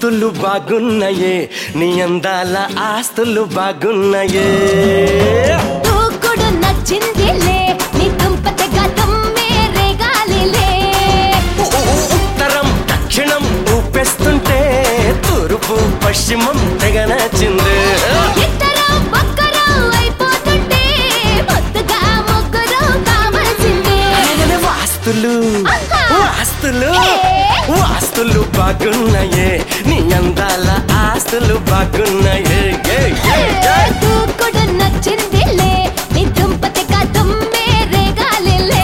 వాస్తులు బాగున్నాయే నీ అందాల ఆస్తులు బాగున్నాయే దూకుడు నచ్చిందిలే నీ దుంపతగా దుమ్మే రేగాలిలే ఉత్తరం దక్షిణం ఊపేస్తుంటే తూర్పు పశ్చిమం తెగ నచ్చింది ఇద్దరం ఒక్కరం అయిపోతుంటే ముద్దుగా ముగ్గురు కావాల్సిందే అలాగనే వాస్తులు ఆహా. వాస్తులు ఏ? వాస్తులు బాగున్నాయే నీ అందాల ఆస్తులు బాగున్నాయే ఏ, ఏ, ఏ. దూకుడు నచ్చిందిలే నీ దుంపతగా దుమ్మే రేగాలిలే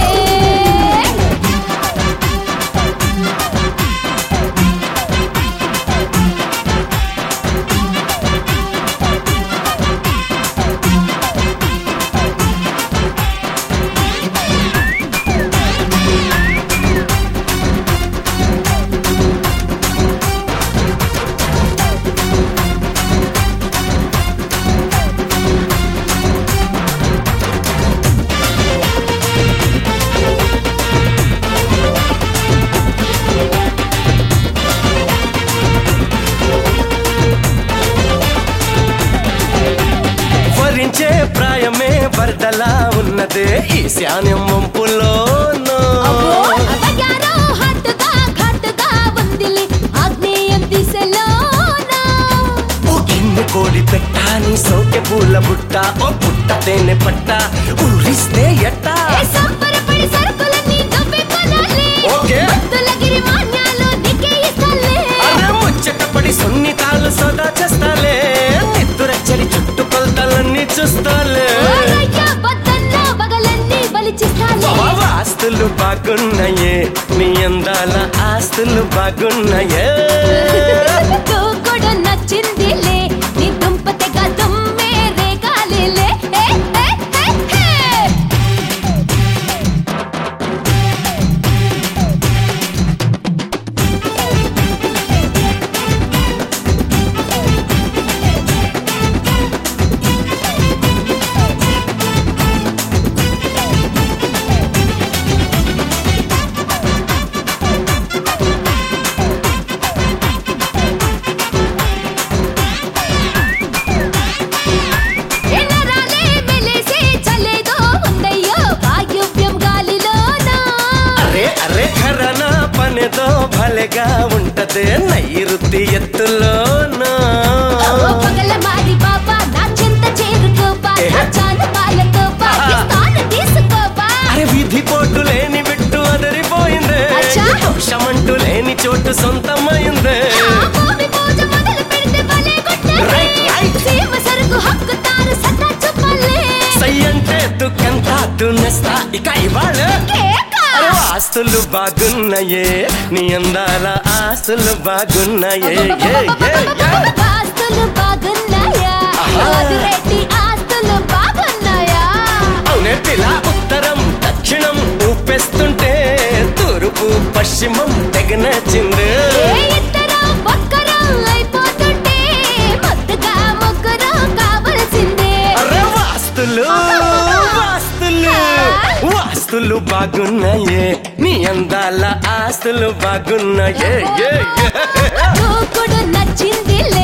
వరించే ప్రాయమే వరదలా ఉన్నదే ఈశాన్యం వంపులోనూ అవగారో హాటుగా ఘాటుగా ఉందిలే ఆగ్నేయం దిశలోనా ఓ గిన్నె కోడి పెట్టాని సోకె పూల బుట్ట ఓ పుట్ట తేనె పట్ట ఊరిస్తే ఎట్టా ఏ సంబరపడి సరుకులన్నీ నువ్వే కొనాలి. ఓకే. భక్తుల గిరిమాన్యాలు నీకే ఇస్తాలే. అరే ముచ్చటపడి సున్నితాలు సదా చేస్తాలే నిద్దురచ్చని చుట్టుకొలతలన్నీ చూస్తాలే ఓరయ్య బద్దన్న పగలన్నీ బలిచిస్తాలే. ఆస్తులు బాగున్నాయే నీ అందాల ఆస్తులు బాగున్నాయే దూకుడు నచ్చిందిలే, నీ దుంప తెగ దుమ్మే రేగాలిలే. ఏ, ఏ, ఏ, ఏ. ఎన్నరాలే వెలిసే చలేదో ఉందయ్యో వాయువ్యం గాలిలోనా అరే అరే ఖరనా పనితో భలేగా ఉంటదే నైరుతి ఎత్తులోనా ఓ పగల మారి బాబా నా చింత చేరుకోబా ఏ? నా చాలు పాలతో పాకిస్తాన్ తీసుకోబా అరే విధి పోటు లేని బిట్టు అదరిపోయిందే అచ్చా. దోషమంటూ లేని చోటు సొంతమైందే ఆ భూమి పూజ మొదలు పెడితే భలే కొట్టాలి. Right, right. సీమ సరుకు హక్కుతారు సత్తా చూపాలి సై అంటే దుఃఖంతా దున్నేస్తా ఇక ఇవాళ కేక. అరే ఆస్తులు బాగున్నాయే నీ అందాల ఆస్తులు బాగున్నాయే ఏ, ఏ, ఏ. ఆస్తులు బాగున్నాయా ఆహా. రెడ్డి ఆస్తులు బాగున్నాయా అవునే పిల్ల ఉత్తరం దక్షిణం ఊపేస్తుంటే తూర్పు పశ్చిమం తెగ నచ్చింది ఏ ఇద్దరం ఒక్కరం అయిపోతుంటే ముద్దుగా ముగ్గురు కావలసిందే అరే వాస్తులు వాస్తులు వాస్తులు బాగున్నాయే నీ అందాల ఆస్తులు బాగున్నాయే ఏ, ఏ. దూకుడు నచ్చిందిలే